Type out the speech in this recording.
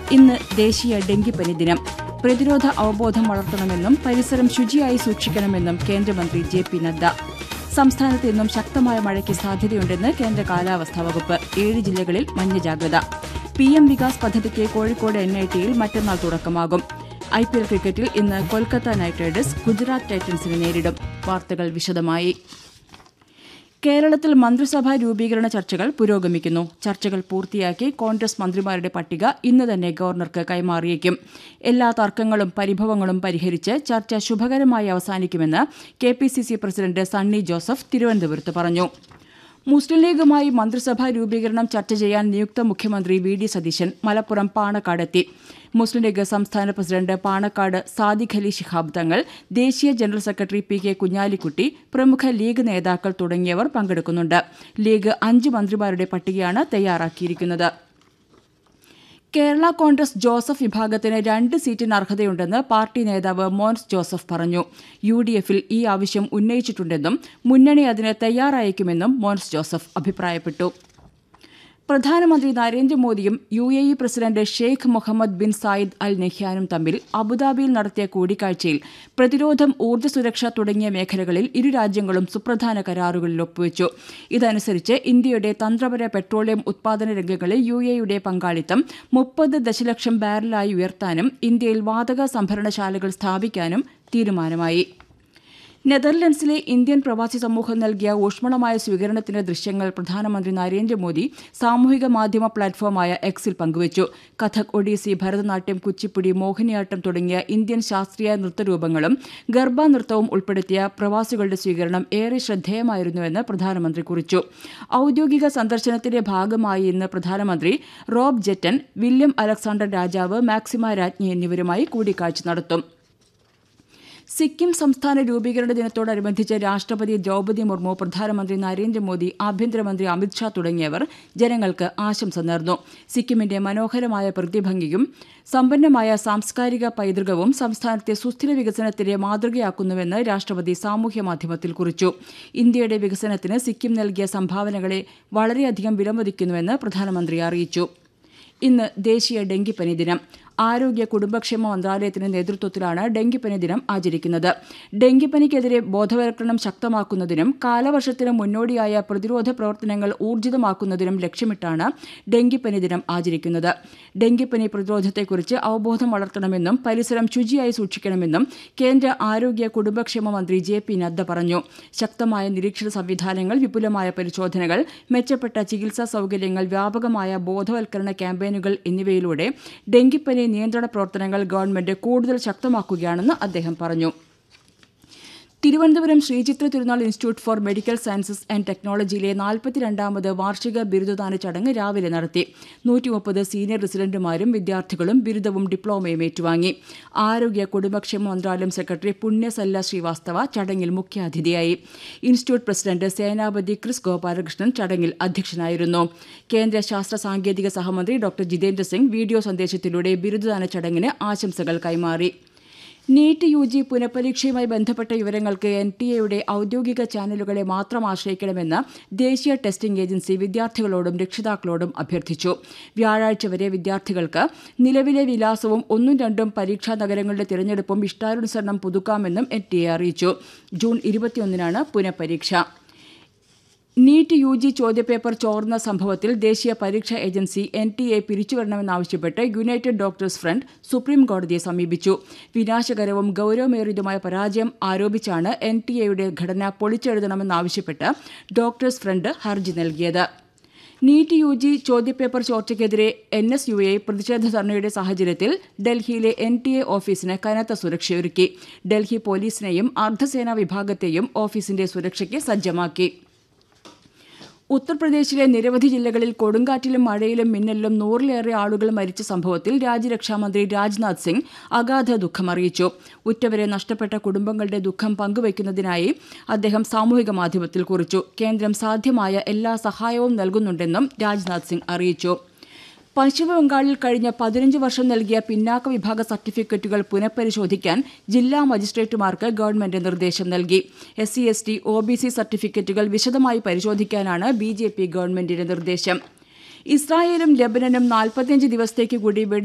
ഇന്ന് ദേശീയ ഡെങ്കിപ്പനി ദിനം പ്രതിരോധ അവബോധം വളർത്തണമെന്നും പരിസരം ശുചിയായി സൂക്ഷിക്കണമെന്നും കേന്ദ്രമന്ത്രി ജെ പി നദ്ദ സംസ്ഥാനത്ത് ഇന്നും ശക്തമായ മഴയ്ക്ക് സാധ്യതയുണ്ടെന്ന് കേന്ദ്ര കാലാവസ്ഥാ വകുപ്പ് ഏഴ് ജില്ലകളിൽ മഞ്ഞ ജാഗ്രത പി എം വികാസ് പദ്ധതിക്ക് കോഴിക്കോട് എൻ ഐ ടിയിൽ മറ്റന്നാൾ തുടക്കമാകും ഐ പി എൽ ക്രിക്കറ്റിൽ ഇന്ന് കൊൽക്കത്ത നൈറ്റ് റൈഡേഴ്സ് ഗുജറാത്ത് ടൈറ്റൻസിനെ നേരിടും വാർത്തകൾ വിശദമായി കേരളത്തിൽ മന്ത്രിസഭാ രൂപീകരണ ചർച്ചകൾ പുരോഗമിക്കുന്നു ചർച്ചകൾ പൂർത്തിയാക്കി കോൺഗ്രസ് മന്ത്രിമാരുടെ പട്ടിക ഇന്ന് തന്നെ ഗവർണർക്ക് കൈമാറിയേക്കും എല്ലാ തർക്കങ്ങളും പരിഭവങ്ങളും പരിഹരിച്ച് ചർച്ച ശുഭകരമായി അവസാനിക്കുമെന്ന് K P C C president Sunny Joseph തിരുവനന്തപുരത്ത് പറഞ്ഞു മുസ്ലിം ലീഗുമായി മന്ത്രിസഭാ രൂപീകരണം ചർച്ച ചെയ്യാൻ നിയുക്ത മുഖ്യമന്ത്രി വി ഡി സതീശൻ മലപ്പുറം പാണക്കാടെത്തി മുസ്ലിം ലീഗ് സംസ്ഥാന പ്രസിഡന്റ് പാണക്കാട് സാദിഖ് അലി ശിഹാബ് തങ്ങൾ ദേശീയ general secretary P K Kunhalikutty പ്രമുഖ ലീഗ് നേതാക്കൾ തുടങ്ങിയവർ പങ്കെടുക്കുന്നുണ്ട് ലീഗ് അഞ്ച് മന്ത്രിമാരുടെ പട്ടികയാണ് തയ്യാറാക്കിയിരിക്കുന്നത് കേരള കോൺഗ്രസ് ജോസഫ് വിഭാഗത്തിന് രണ്ട് സീറ്റിന് അർഹതയുണ്ടെന്ന് പാർട്ടി നേതാവ് മോൻസ് ജോസഫ് പറഞ്ഞു യു ഡി എഫിൽ ഈ ആവശ്യം ഉന്നയിച്ചിട്ടുണ്ടെന്നും മുന്നണി അതിന് തയ്യാറായേക്കുമെന്നും മോൻസ് ജോസഫ് അഭിപ്രായപ്പെട്ടു പ്രധാനമന്ത്രി നരേന്ദ്രമോദിയും U A E president Sheikh Mohammed bin Zayed Al നെഹ്യാനും തമ്മിൽ അബുദാബിയിൽ നടത്തിയ കൂടിക്കാഴ്ചയിൽ പ്രതിരോധം ഊർജ്ജ സുരക്ഷ തുടങ്ങിയ മേഖലകളിൽ ഇരു രാജ്യങ്ങളും സുപ്രധാന കരാറുകളിൽ ഒപ്പുവെച്ചു ഇതനുസരിച്ച് ഇന്ത്യയുടെ തന്ത്രപര പെട്രോളിയം ഉത്പാദന രംഗങ്ങളിൽ യു എയുടെ പങ്കാളിത്തം മുപ്പത് ദശലക്ഷം ബാരലായി ഉയർത്താനും ഇന്ത്യയിൽ വാതക സംഭരണശാലകൾ സ്ഥാപിക്കാനും തീരുമാനമായി നെതർലൻഡ്സിലെ ഇന്ത്യൻ പ്രവാസി സമൂഹം നൽകിയ ഊഷ്മളമായ സ്വീകരണത്തിന്റെ ദൃശ്യങ്ങൾ പ്രധാനമന്ത്രി നരേന്ദ്രമോദി സാമൂഹിക മാധ്യമ പ്ലാറ്റ്ഫോമായ എക്സിൽ പങ്കുവച്ചു കഥക് ഒഡീസി ഭരതനാട്യം കുച്ചിപ്പുടി മോഹിനിയാട്ടം തുടങ്ങിയ ഇന്ത്യൻ ശാസ്ത്രീയ നൃത്തരൂപങ്ങളും ഗർഭ നൃത്തവും ഉൾപ്പെടുത്തിയ പ്രവാസികളുടെ സ്വീകരണം ഏറെ ശ്രദ്ധേയമായിരുന്നുവെന്ന് പ്രധാനമന്ത്രി കുറിച്ചു ഔദ്യോഗിക സന്ദർശനത്തിന്റെ ഭാഗമായി ഇന്ന് പ്രധാനമന്ത്രി റോബ് ജെറ്റൻ വില്യം അലക്സാണ്ടർ രാജാവ് മാക്സിമ രാജ്ഞി എന്നിവരുമായി കൂടിക്കാഴ്ച നടത്തും സിക്കിം സംസ്ഥാന രൂപീകരണ ദിനത്തോടനുബന്ധിച്ച് രാഷ്ട്രപതി ദ്രൗപദി മുർമു പ്രധാനമന്ത്രി നരേന്ദ്രമോദി ആഭ്യന്തരമന്ത്രി അമിത്ഷാ തുടങ്ങിയവർ ജനങ്ങൾക്ക് ആശംസ നേർന്നു സിക്കിമിന്റെ മനോഹരമായ പ്രതിഭംഗിയും സമ്പന്നമായ സാംസ്കാരിക പൈതൃകവും സംസ്ഥാനത്തെ സുസ്ഥിര വികസനത്തിന് മാതൃകയാക്കുന്നുവെന്ന് രാഷ്ട്രപതി സാമൂഹ്യമാധ്യമത്തിൽ കുറിച്ചു ഇന്ത്യയുടെ വികസനത്തിന് സിക്കിം നൽകിയ സംഭാവനകളെ വളരെയധികം വിലമതിക്കുന്നുവെന്ന് പ്രധാനമന്ത്രി അറിയിച്ചു ഇന്ന് ദേശീയ ഡെങ്കിപ്പനി ദിനം ആരോഗ്യ കുടുംബക്ഷേമ മന്ത്രാലയത്തിന്റെ നേതൃത്വത്തിലാണ് ഡെങ്കിപ്പനി ദിനം ആചരിക്കുന്നത് ഡെങ്കിപ്പനിക്കെതിരെ ബോധവൽക്കരണം ശക്തമാക്കുന്നതിനും കാലവർഷത്തിന് മുന്നോടിയായ പ്രതിരോധ പ്രവർത്തനങ്ങൾ ഊർജിതമാക്കുന്നതിനും ലക്ഷ്യമിട്ടാണ് ഡെങ്കിപ്പനി ദിനം ആചരിക്കുന്നത് ഡെങ്കിപ്പനി പ്രതിരോധത്തെക്കുറിച്ച് അവബോധം വളർത്തണമെന്നും പരിസരം ശുചിയായി സൂക്ഷിക്കണമെന്നും കേന്ദ്ര ആരോഗ്യ കുടുംബക്ഷേമ മന്ത്രി ജെ പി നദ്ദ പറഞ്ഞു ശക്തമായ നിരീക്ഷണ സംവിധാനങ്ങൾ വിപുലമായ പരിശോധനകൾ മെച്ചപ്പെട്ട ചികിത്സാ സൗകര്യങ്ങൾ വ്യാപകമായ ബോധവൽക്കരണ ക്യാമ്പയിനുകൾ എന്നിവയിലൂടെ ഡെങ്കിപ്പനി നിയന്ത്രണ പ്രവർത്തനങ്ങൾ ഗവൺമെന്റ് കൂടുതൽ ശക്തമാക്കുകയാണെന്ന് അദ്ദേഹം പറഞ്ഞു Thiruvananthapuram Sree Chitra Thirunal institute for medical sciences and ടെക്നോളജിയിലെ നാൽപ്പത്തിരണ്ടാമത് വാർഷിക ബിരുദദാന ചടങ്ങ് രാവിലെ നടത്തി നൂറ്റി മുപ്പത് സീനിയർ റെസിഡന്റുമാരും വിദ്യാർത്ഥികളും ബിരുദവും ഡിപ്ലോമയും ഏറ്റുവാങ്ങി ആരോഗ്യ കുടുംബക്ഷേമ മന്ത്രാലയം സെക്രട്ടറി പുണ്യസല്ല ശ്രീവാസ്തവ ചടങ്ങിൽ മുഖ്യാതിഥിയായി ഇൻസ്റ്റിറ്റ്യൂട്ട് പ്രസിഡന്റ് സേനാപതി ക്രിസ് ഗോപാലകൃഷ്ണൻ ചടങ്ങിൽ അധ്യക്ഷനായിരുന്നു കേന്ദ്ര ശാസ്ത്ര സാങ്കേതിക സഹമന്ത്രി ഡോക്ടർ ജിതേന്ദ്ര സിംഗ് വീഡിയോ സന്ദേശത്തിലൂടെ ബിരുദദാന ചടങ്ങിന് ആശംസകൾ കൈമാറി നീറ്റ് യു ജി പുനഃപരീക്ഷയുമായി ബന്ധപ്പെട്ട വിവരങ്ങൾക്ക് എൻ ടി എയുടെ ഔദ്യോഗിക ചാനലുകളെ മാത്രം ആശ്രയിക്കണമെന്ന് ദേശീയ ടെസ്റ്റിംഗ് ഏജൻസി വിദ്യാർത്ഥികളോടും രക്ഷിതാക്കളോടും അഭ്യർത്ഥിച്ചു വ്യാഴാഴ്ച വരെ വിദ്യാർത്ഥികൾക്ക് നിലവിലെ വിലാസവും ഒന്നും രണ്ടും പരീക്ഷാ നഗരങ്ങളുടെ തിരഞ്ഞെടുപ്പും ഇഷ്ടാനുസരണം പുതുക്കാമെന്നും എൻ ടി എ അറിയിച്ചു ജൂൺ ഇരുപത്തിയൊന്നിനാണ് പുനഃപരീക്ഷ നീറ്റ് യു ജി ചോദ്യപേപ്പർ ചോർന്ന സംഭവത്തിൽ ദേശീയ പരീക്ഷാ ഏജൻസി എൻ ടി എ പിരിച്ചുവിടണമെന്നാവശ്യപ്പെട്ട് യുണൈറ്റഡ് ഡോക്ടേഴ്സ് ഫ്രണ്ട് സുപ്രീം കോടതിയെ സമീപിച്ചു വിനാശകരവും ഗൌരവമേറിയതുമായ പരാജയം ആരോപിച്ചാണ് എൻ ടി എയുടെ ഘടന പൊളിച്ചെഴുതണമെന്നാവശ്യപ്പെട്ട് ഡോക്ടേഴ്സ് ഫ്രണ്ട് ഹർജി നൽകിയത് നീറ്റ് യു ജി ചോദ്യപേപ്പർ ചോർച്ചയ്ക്കെതിരെ എൻ എസ് യു എ പ്രതിഷേധ ധർണയുടെ സാഹചര്യത്തിൽ ഡൽഹിയിലെ എൻ ടി എ ഓഫീസിന് കനത്ത സുരക്ഷയൊരുക്കി ഡൽഹി പോലീസിനെയും അർദ്ധസേനാ വിഭാഗത്തെയും ഓഫീസിന്റെ സുരക്ഷയ്ക്ക് സജ്ജമാക്കി ഉത്തർപ്രദേശിലെ നിരവധി ജില്ലകളിൽ കൊടുങ്കാറ്റിലും മഴയിലും മിന്നലിലും നൂറിലേറെ ആളുകൾ മരിച്ച സംഭവത്തിൽ രാജ്യരക്ഷാമന്ത്രി രാജ്നാഥ് സിംഗ് അഗാധ ദുഃഖമറിയിച്ചു ഉറ്റവരെ നഷ്ടപ്പെട്ട കുടുംബങ്ങളുടെ ദുഃഖം പങ്കുവയ്ക്കുന്നതിനായി അദ്ദേഹം സാമൂഹിക മാധ്യമത്തിൽ കുറിച്ചു കേന്ദ്രം സാധ്യമായ എല്ലാ സഹായവും നൽകുന്നുണ്ടെന്നും രാജ്നാഥ് സിംഗ് അറിയിച്ചു പശ്ചിമബംഗാളിൽ കഴിഞ്ഞ പതിനഞ്ച് വർഷം നൽകിയ പിന്നാക്ക വിഭാഗ സർട്ടിഫിക്കറ്റുകൾ പുനഃപരിശോധിക്കാൻ ജില്ലാ മജിസ്ട്രേറ്റുമാർക്ക് ഗവൺമെന്റ് നിർദ്ദേശം നൽകി S C S T O B C സർട്ടിഫിക്കറ്റുകൾ വിശദമായി പരിശോധിക്കാനാണ് ബി ജെ പി ഗവൺമെന്റിന്റെ നിർദ്ദേശം ഇസ്രായേലും ലബനനും നാൽപ്പത്തിയഞ്ച് ദിവസത്തേക്ക് കൂടി വെടി